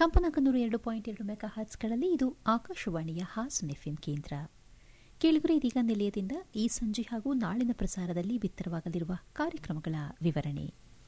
ಕಂಪನಾಂಕ ನೂರ ಎರಡು ಪಾಯಿಂಟ್ ಎರಡು ಮೆಗಾ ಹರ್ಟ್ಸ್ಗಳಲ್ಲಿ ಇದು ಆಕಾಶವಾಣಿಯ ಹಾಸನ್ ಎಫ್ಎಂ ಕೇಂದ್ರ ಕೇಳುಗರೆ ಇದೀಗ ನಿಲಯದಿಂದ ಈ ಸಂಜೆ ಹಾಗೂ ನಾಳಿನ ಪ್ರಸಾರದಲ್ಲಿ ಬಿತ್ತರವಾಗಲಿರುವ ಕಾರ್ಯಕ್ರಮಗಳ ವಿವರಣೆ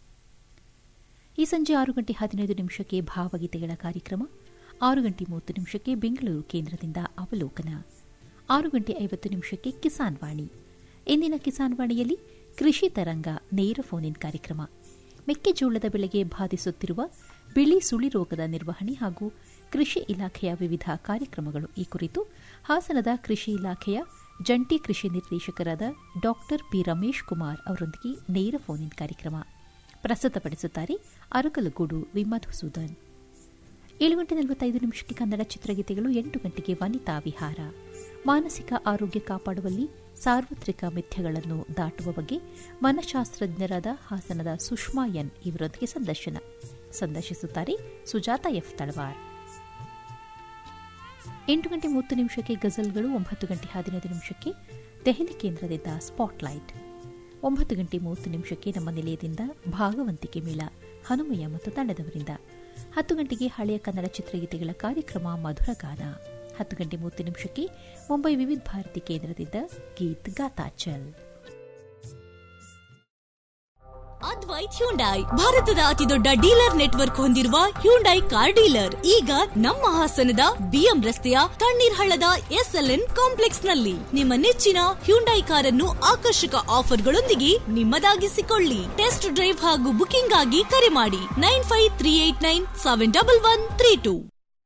ಈ ಸಂಜೆ ಆರು ಗಂಟೆ ಹದಿನೈದು ನಿಮಿಷಕ್ಕೆ ಭಾವಗೀತೆಗಳ ಕಾರ್ಯಕ್ರಮ ಆರು ಗಂಟೆ ಮೂವತ್ತು ನಿಮಿಷಕ್ಕೆ ಬೆಂಗಳೂರು ಕೇಂದ್ರದಿಂದ ಅವಲೋಕನ ಆರು ಗಂಟೆ ಐವತ್ತು ನಿಮಿಷಕ್ಕೆ ಕಿಸಾನ್ ವಾಣಿ ಇಂದಿನ ಕಿಸಾನ್ ವಾಣಿಯಲ್ಲಿ ಕೃಷಿ ತರಂಗ ನೇರ ಫೋನ್ ಇನ್ ಕಾರ್ಯಕ್ರಮ ಮೆಕ್ಕೆಜೋಳದ ಬೆಳೆಗೆ ಬಾಧಿಸುತ್ತಿರುವ ಬಿಳಿ ಸುಳಿ ರೋಗದ ನಿರ್ವಹಣೆ ಹಾಗೂ ಕೃಷಿ ಇಲಾಖೆಯ ವಿವಿಧ ಕಾರ್ಯಕ್ರಮಗಳು ಈ ಕುರಿತು ಹಾಸನದ ಕೃಷಿ ಇಲಾಖೆಯ ಜಂಟಿ ಕೃಷಿ ನಿರ್ದೇಶಕರಾದ ಡಾ ಪಿ ರಮೇಶ್ ಕುಮಾರ್ ಅವರೊಂದಿಗೆ ನೇರ ಫೋನ್ ಇನ್ ಕಾರ್ಯಕ್ರಮ ಪ್ರಸ್ತುತಪಡಿಸುತ್ತಾರೆ ಅರಕಲಗೂಡು ವಿ ಮಧುಸೂದನ್ ಏಳು ಗಂಟೆ ನಲವತ್ತೈದು ನಿಮಿಷಕ್ಕೆ ಕನ್ನಡ ಚಿತ್ರಗೀತೆಗಳು ಎಂಟು ಗಂಟೆಗೆ ವನಿತಾ ವಿಹಾರ ಮಾನಸಿಕ ಆರೋಗ್ಯ ಕಾಪಾಡುವಲ್ಲಿ ಸಾರ್ವತ್ರಿಕ ಮಿಥ್ಯಗಳನ್ನು ದಾಟುವ ಬಗ್ಗೆ ಮನಃಶಾಸ್ತ್ರಜ್ಞರಾದ ಹಾಸನದ ಸುಷ್ಮಾ ಎನ್ ಇವರೊಂದಿಗೆ ಸಂದರ್ಶನ ಸಂದರ್ಶಿಸುತ್ತಾರೆ ಸುಜಾತ ಎಫ್ ತಳವಾರ್ ಎಂಟು ಗಂಟೆ ಮೂವತ್ತು ನಿಮಿಷಕ್ಕೆ ಗಜಲ್ಗಳು ಒಂಬತ್ತು ಗಂಟೆ ಹದಿನೈದು ನಿಮಿಷಕ್ಕೆ ದೆಹಲಿ ಕೇಂದ್ರದಿಂದ ಸ್ಪಾಟ್ಲೈಟ್ ಒಂಬತ್ತು ಗಂಟೆ ಮೂವತ್ತು ನಿಮಿಷಕ್ಕೆ ನಮ್ಮ ನಿಲಯದಿಂದ ಭಾಗವಂತಿಕೆ ಮೇಳ ಹನುಮಯ್ಯ ಮತ್ತು ತಂಡದವರಿಂದ ಹತ್ತು ಗಂಟೆಗೆ ಹಳೆಯ ಕನ್ನಡ ಚಿತ್ರಗೀತೆಗಳ ಕಾರ್ಯಕ್ರಮ ಮಧುರಗಾನ ಹತ್ತು ಗಂಟೆ ಮೂವತ್ತು ನಿಮಿಷಕ್ಕೆ ಮುಂಬೈ ವಿವಿಧ ಭಾರತಿ ಕೇಂದ್ರದಿಂದ ಗೀತ್ ಗಾತಾಚಲ್ ಅದ್ವೈತ್ ಹ್ಯುಂಡೈ ಭಾರತದ ಅತಿದೊಡ್ಡ ಡೀಲರ್ ನೆಟ್ವರ್ಕ್ ಹೊಂದಿರುವ ಹ್ಯುಂಡೈ ಕಾರ್ ಡೀಲರ್ ಈಗ ನಮ್ಮ ಹಾಸನದ ಬಿಎಂ ರಸ್ತೆಯ ತಣ್ಣೀರ್ ಹಳ್ಳದ ಎಸ್ಎಲ್ಎನ್ ಕಾಂಪ್ಲೆಕ್ಸ್ ನಲ್ಲಿ ನಿಮ್ಮ ನೆಚ್ಚಿನ ಹ್ಯುಂಡೈ ಕಾರನ್ನು ಆಕರ್ಷಕ ಆಫರ್ಗಳೊಂದಿಗೆ ನಿಮ್ಮದಾಗಿಸಿಕೊಳ್ಳಿ ಟೆಸ್ಟ್ ಡ್ರೈವ್ ಹಾಗೂ ಬುಕಿಂಗ್ ಆಗಿ ಕರೆ ಮಾಡಿ nine five three eight nine seven double one three two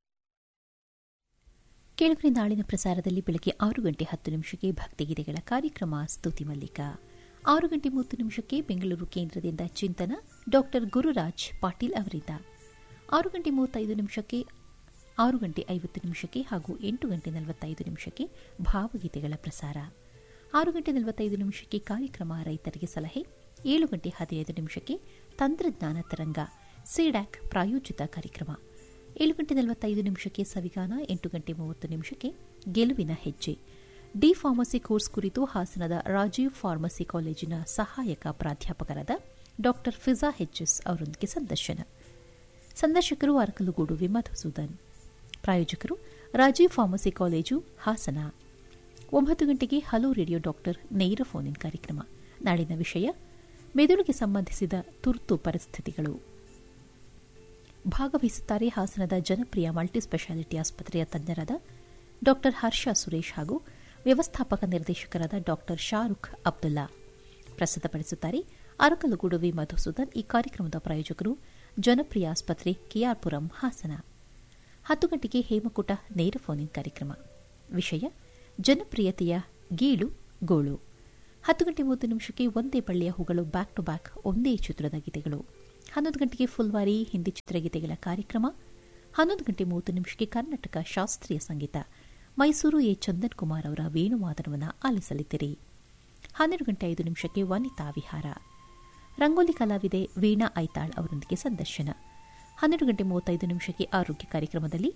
ಕೇಳುಗರೆ ನಾಳಿನ ಪ್ರಸಾರದಲ್ಲಿ ಬೆಳಗ್ಗೆ ಆರು ಗಂಟೆ ಹತ್ತು ನಿಮಿಷಕ್ಕೆ ಭಕ್ತಿಗೀತೆಗಳ ಕಾರ್ಯಕ್ರಮ ಸ್ತುತಿ ಮಲ್ಲಿಕ ಆರು ಗಂಟೆ ಮೂವತ್ತು ನಿಮಿಷಕ್ಕೆ ಬೆಂಗಳೂರು ಕೇಂದ್ರದಿಂದ ಚಿಂತನ ಡಾಕ್ಟರ್ ಗುರುರಾಜ್ ಪಾಟೀಲ್ ಅವರಿಂದ ಆರು ಗಂಟೆ ಮೂವತ್ತೈದು ನಿಮಿಷಕ್ಕೆ ಆರು ಗಂಟೆ ಐವತ್ತು ನಿಮಿಷಕ್ಕೆ ಹಾಗೂ ಎಂಟು ಗಂಟೆ ನಲವತ್ತೈದು ನಿಮಿಷಕ್ಕೆ ಭಾವಗೀತೆಗಳ ಪ್ರಸಾರ ಆರು ಗಂಟೆ ನಲವತ್ತೈದು ನಿಮಿಷಕ್ಕೆ ಕಾರ್ಯಕ್ರಮ ರೈತರಿಗೆ ಸಲಹೆ ಏಳು ಗಂಟೆ ಹದಿನೈದು ನಿಮಿಷಕ್ಕೆ ತಂತ್ರಜ್ಞಾನ ತರಂಗ ಸಿಡ್ಯಾಕ್ ಪ್ರಾಯೋಜಿತ ಕಾರ್ಯಕ್ರಮ ಏಳು ಗಂಟೆ ನಲವತ್ತೈದು ನಿಮಿಷಕ್ಕೆ ಸವಿಗಾನ ಎಂಟು ಗಂಟೆ ಮೂವತ್ತು ನಿಮಿಷಕ್ಕೆ ಗೆಲುವಿನ ಹೆಜ್ಜೆ ಡಿ ಫಾರ್ಮಸಿ ಕೋರ್ಸ್ ಕುರಿತು ಹಾಸನದ ರಾಜೀವ್ ಫಾರ್ಮಸಿ ಕಾಲೇಜಿನ ಸಹಾಯಕ ಪ್ರಾಧ್ಯಾಪಕರಾದ ಡಾ ಫಿಜಾ ಹೆಚ್ಎಸ್ ಅವರೊಂದಿಗೆ ಸಂದರ್ಶನ ಸಂದರ್ಶಕರು ಅರಕಲುಗೂಡು ವಿ ಮಧುಸೂದನ್ ಪ್ರಾಯೋಜಕರು ರಾಜೀವ್ ಫಾರ್ಮಸಿ ಕಾಲೇಜು ಹಾಸನ ಒಂಬತ್ತು ಗಂಟೆಗೆ ಹಲೋ ರೇಡಿಯೋ ಡಾಕ್ಟರ್ ನೇರ ಫೋನ್ ಇನ್ ಕಾರ್ಯಕ್ರಮ ನಾಳಿನ ವಿಷಯ ಮೆದುಳಿಗೆ ಸಂಬಂಧಿಸಿದ ತುರ್ತು ಪರಿಸ್ಥಿತಿಗಳು ಭಾಗವಹಿಸುತ್ತಾರೆ ಹಾಸನದ ಜನಪ್ರಿಯ ಮಲ್ಟಿ ಸ್ಪೆಷಾಲಿಟಿ ಆಸ್ಪತ್ರೆಯ ತಜ್ಞರಾದ ಡಾ ಹರ್ಷ ಸುರೇಶ್ ಹಾಗೂ ವ್ಯವಸ್ಥಾಪಕ ನಿರ್ದೇಶಕರಾದ ಡಾ ಶಾರುಖ್ ಅಬ್ದುಲ್ಲಾ ಪ್ರಸ್ತುತಪಡಿಸುತ್ತಾರೆ ಅರಕಲಗೂಡು ವಿ ಮಧುಸೂದನ್ ಈ ಕಾರ್ಯಕ್ರಮದ ಪ್ರಾಯೋಜಕರು ಜನಪ್ರಿಯ ಆಸ್ಪತ್ರೆ ಕೆಆರ್ಪುರಂ ಹಾಸನ ಹತ್ತು ಗಂಟೆಗೆ ಹೇಮಕೂಟ ನೇರ ಫೋನ್ ಇನ್ ಕಾರ್ಯಕ್ರಮ ವಿಷಯ ಜನಪ್ರಿಯತೆಯ ಗೀಳು ಗೋಳು ಹತ್ತು ಗಂಟೆ ಮೂವತ್ತು ನಿಮಿಷಕ್ಕೆ ಒಂದೇ ಬಳ್ಳಿಯ ಹೂಗಳು ಬ್ಯಾಕ್ ಟು ಬ್ಯಾಕ್ ಒಂದೇ ಚಿತ್ರದ ಗೀತೆಗಳು ಹನ್ನೊಂದು ಗಂಟೆಗೆ ಫುಲ್ವಾರಿ ಹಿಂದಿ ಚಿತ್ರಗೀತೆಗಳ ಕಾರ್ಯಕ್ರಮ ಹನ್ನೊಂದು ಗಂಟೆ ಮೂವತ್ತು ನಿಮಿಷಕ್ಕೆ ಕರ್ನಾಟಕ ಶಾಸ್ತ್ರೀಯ ಸಂಗೀತ ಮೈಸೂರು ಎ ಚಂದನ್ ಕುಮಾರ್ ಅವರ ವೇಣುವಾದನವನ್ನು ಆಲಿಸಲಿದ್ದೀರಿ ಹನ್ನೆರಡು ಗಂಟೆ ಐದು ನಿಮಿಷಕ್ಕೆ ವನಿತಾ ವಿಹಾರ ರಂಗೋಲಿ ಕಲಾವಿದೆ ವೀಣಾ ಐತಾಳ್ ಅವರೊಂದಿಗೆ ಸಂದರ್ಶನ ಹನ್ನೆರಡು ಗಂಟೆ ಮೂವತ್ತೈದು ನಿಮಿಷಕ್ಕೆ ಆರೋಗ್ಯ ಕಾರ್ಯಕ್ರಮದಲ್ಲಿ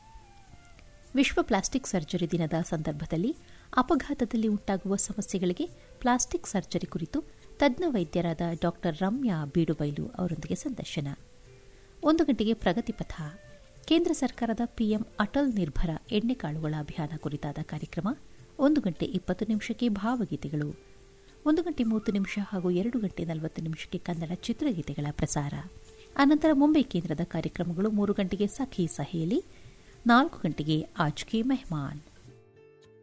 ವಿಶ್ವ ಪ್ಲಾಸ್ಟಿಕ್ ಸರ್ಜರಿ ದಿನದ ಸಂದರ್ಭದಲ್ಲಿ ಅಪಘಾತದಲ್ಲಿ ಉಂಟಾಗುವ ಸಮಸ್ಯೆಗಳಿಗೆ ಪ್ಲಾಸ್ಟಿಕ್ ಸರ್ಜರಿ ಕುರಿತು ತಜ್ಞ ವೈದ್ಯರಾದ ಡಾ ರಮ್ಯಾ ಬೀಡುಬೈಲು ಅವರೊಂದಿಗೆ ಸಂದರ್ಶನ ಒಂದು ಗಂಟೆಗೆ ಪ್ರಗತಿಪಥ ಕೇಂದ್ರ ಸರ್ಕಾರದ ಪಿಎಂ ಅಟಲ್ ನಿರ್ಭರ ಎಣ್ಣೆಕಾಳುಗಳ ಅಭಿಯಾನ ಕುರಿತಾದ ಕಾರ್ಯಕ್ರಮ ಒಂದು ಗಂಟೆ ಇಪ್ಪತ್ತು ನಿಮಿಷಕ್ಕೆ ಭಾವಗೀತೆಗಳು ಒಂದು ಗಂಟೆ ಮೂವತ್ತು ನಿಮಿಷ ಹಾಗೂ ಎರಡು ಗಂಟೆ ನಲವತ್ತು ನಿಮಿಷಕ್ಕೆ ಕನ್ನಡ ಚಿತ್ರಗೀತೆಗಳ ಪ್ರಸಾರ ಅನಂತರ ಮುಂಬೈ ಕೇಂದ್ರದ ಕಾರ್ಯಕ್ರಮಗಳು ಮೂರು ಗಂಟೆಗೆ ಸಖಿ ಸಹೇಲಿ ನಾಲ್ಕು ಗಂಟೆಗೆ ಆಜ್ಕೆ ಮೆಹಮಾನ್